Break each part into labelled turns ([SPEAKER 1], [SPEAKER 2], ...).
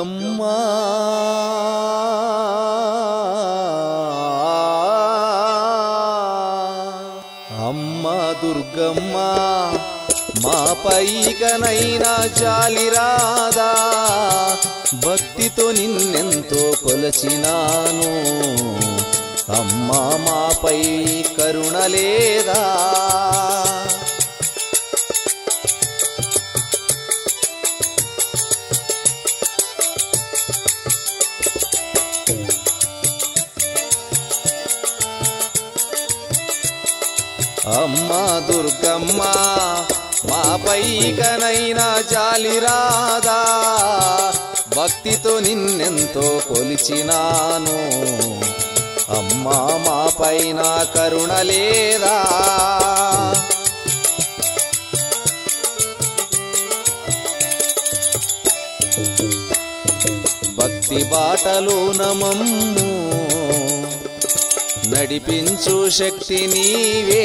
[SPEAKER 1] దుర్గమ్మ అమ్మ దుర్గమ్మ మా పైకనైనా జాలి రాదా భక్తితో నిన్నెంతో కొలచినాను అమ్మా మాపై కరుణ లేదా అమ్మ దుర్గమ్మ మాపై కనైనా జాలి రాదా భక్తితో నిన్నెంతో కొలిచినాను అమ్మా మా పైన కరుణ లేదా భక్తి బాటలో నమమ్ము నడిపించు శక్తి నీవే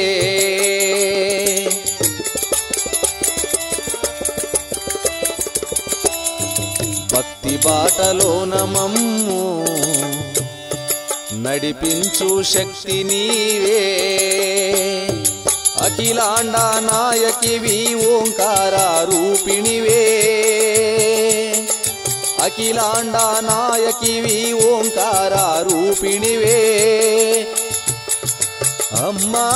[SPEAKER 1] భక్తి బాటలో నమమ్ము నడిపించు శక్తి నీవే అఖిలాండ నాయకివి ఓంకార రూపిణివే అఖిలాండ నాయకివి ఓంకార రూపిణివే అమ్మా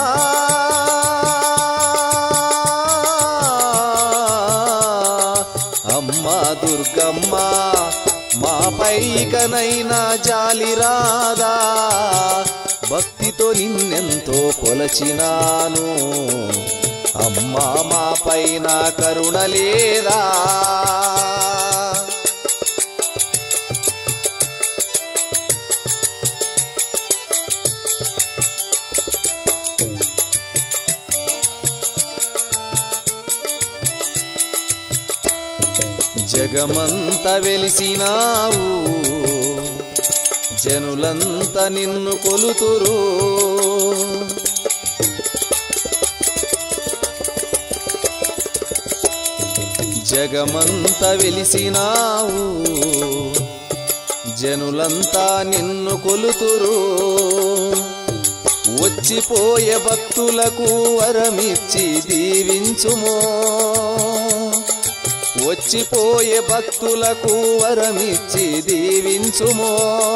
[SPEAKER 1] అమ్మా దుర్గమ్మ మా పైకనైనా జాలి రాదా భక్తితో నిన్నెంతో కొలచినాను అమ్మా మా పైన కరుణ లేదా జగమంత వెలిసినావు జనులంత నిన్ను కొలుతురు జగమంత వెలిసినావు జనులంతా నిన్ను కొలుతురు వచ్చిపోయే భక్తులకు వరమిచ్చి దీవించుమో వచ్చిపోయే భక్తులకు వరమిచ్చి దీవించుమో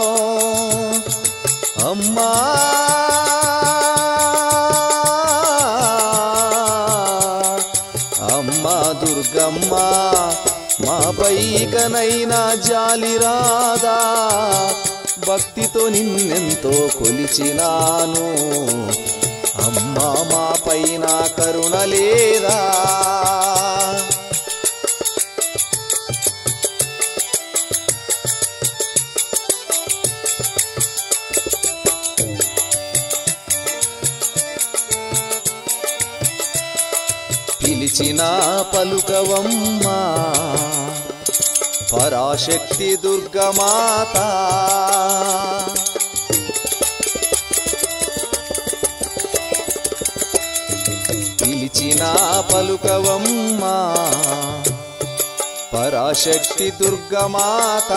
[SPEAKER 1] అమ్మా అమ్మా దుర్గమ్మ మా పైకనైనా జాలి రాదా భక్తితో నిన్నెంతో కొలిచినాను అమ్మా మా పైన కరుణ లేదా పిలిచిన పలుకవమ్మా పరాశక్తి దుర్గమాత పిలిచిన పలుకవమ్మా పరాశక్తి దుర్గమాత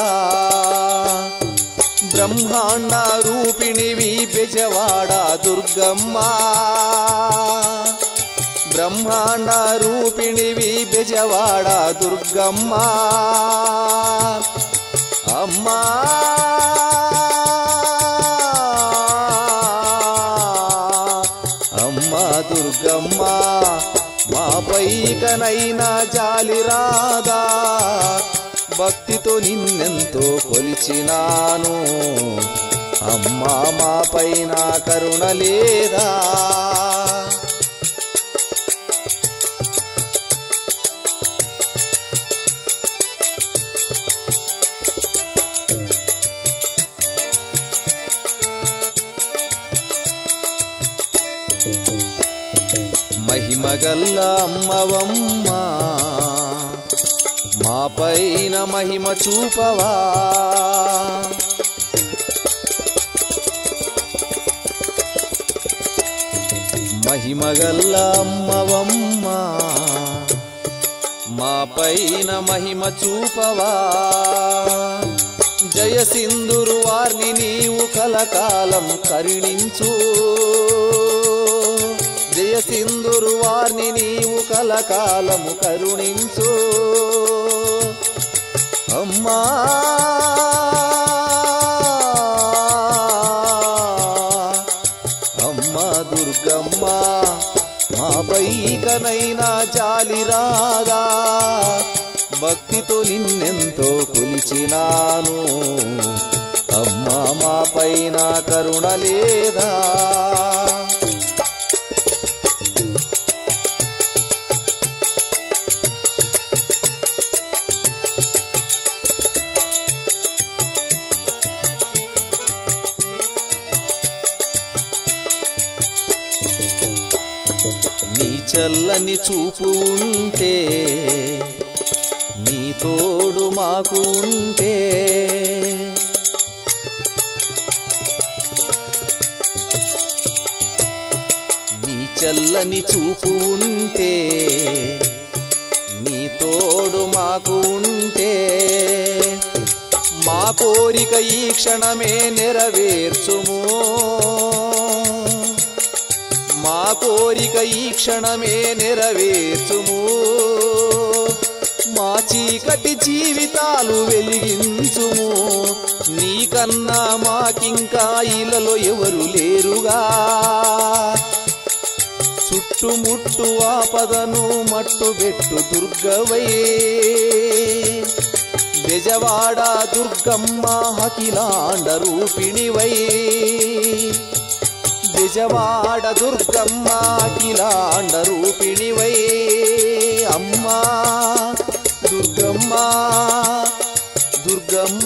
[SPEAKER 1] బ్రహ్మాండ రూపిణివి బెజవాడ దుర్గమ్మా బ్రహ్మాండ రూపిణివి బెజవాడ దుర్గమ్మ అమ్మా అమ్మా దుర్గమ్మ మా పైకనైనా జాలి రాదా భక్తితో నిన్నెంతో కొలిచినాను అమ్మా మా పైన కరుణ లేదా మహిమగల్ల అమ్మవమ్మ మా పైన మహిమ చూపవా మహిమగల్ల అమ్మవమ్మ మా పైన మహిమ చూపవా జయసింధురు వారిని నీవు కలకాలం కరుణించు జయసింధురు వారిని నీవు కలకాలము కరుణించు అమ్మా అమ్మ దుర్గమ్మ మాపై కనైనా జాలి రాదా భక్తితో నిన్నెంతో కొలిచినాను అమ్మ మా పైన కరుణ లేదా నీ చల్లని చూపు ఉంటే నీ తోడు మాకు ఉంటే నీ చల్లని చూపు ఉంటే నీ తోడు మాకు ఉంటే మా కోరిక ఈ క్షణమే నెరవేర్చుము మా కోరిక ఈ క్షణమే నెరవేర్చుము మా చీకటి జీవితాలు వెలిగించుము నీకన్నా మాకింకా ఇలలో ఎవరు లేరుగా చుట్టుముట్టు ఆపదను మట్టుబెట్టు దుర్గవై బెజవాడ దుర్గమ్మ హకిలాండ రూపిణివై బెజవాడ దుర్గమ్మ అఖిలాండ రూపిణివై అమ్మా దుర్గమ్మ దుర్గమ్మ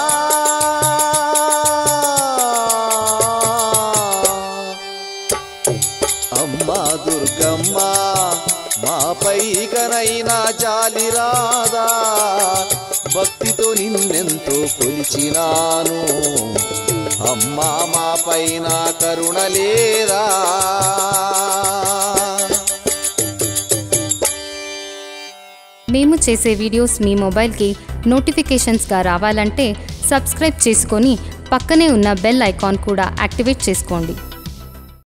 [SPEAKER 1] అమ్మా దుర్గమ్మ మాపై కనైనా జాలి రాదా భక్తితో నిన్నెంతో కొలిచినాను అమ్మా మా పైన కరుణ లేదా
[SPEAKER 2] మేము చేసే వీడియోస్ మీ మొబైల్కి నోటిఫికేషన్స్గా రావాలంటే సబ్స్క్రైబ్ చేసుకొని పక్కనే ఉన్న బెల్ ఐకాన్ కూడా యాక్టివేట్ చేసుకోండి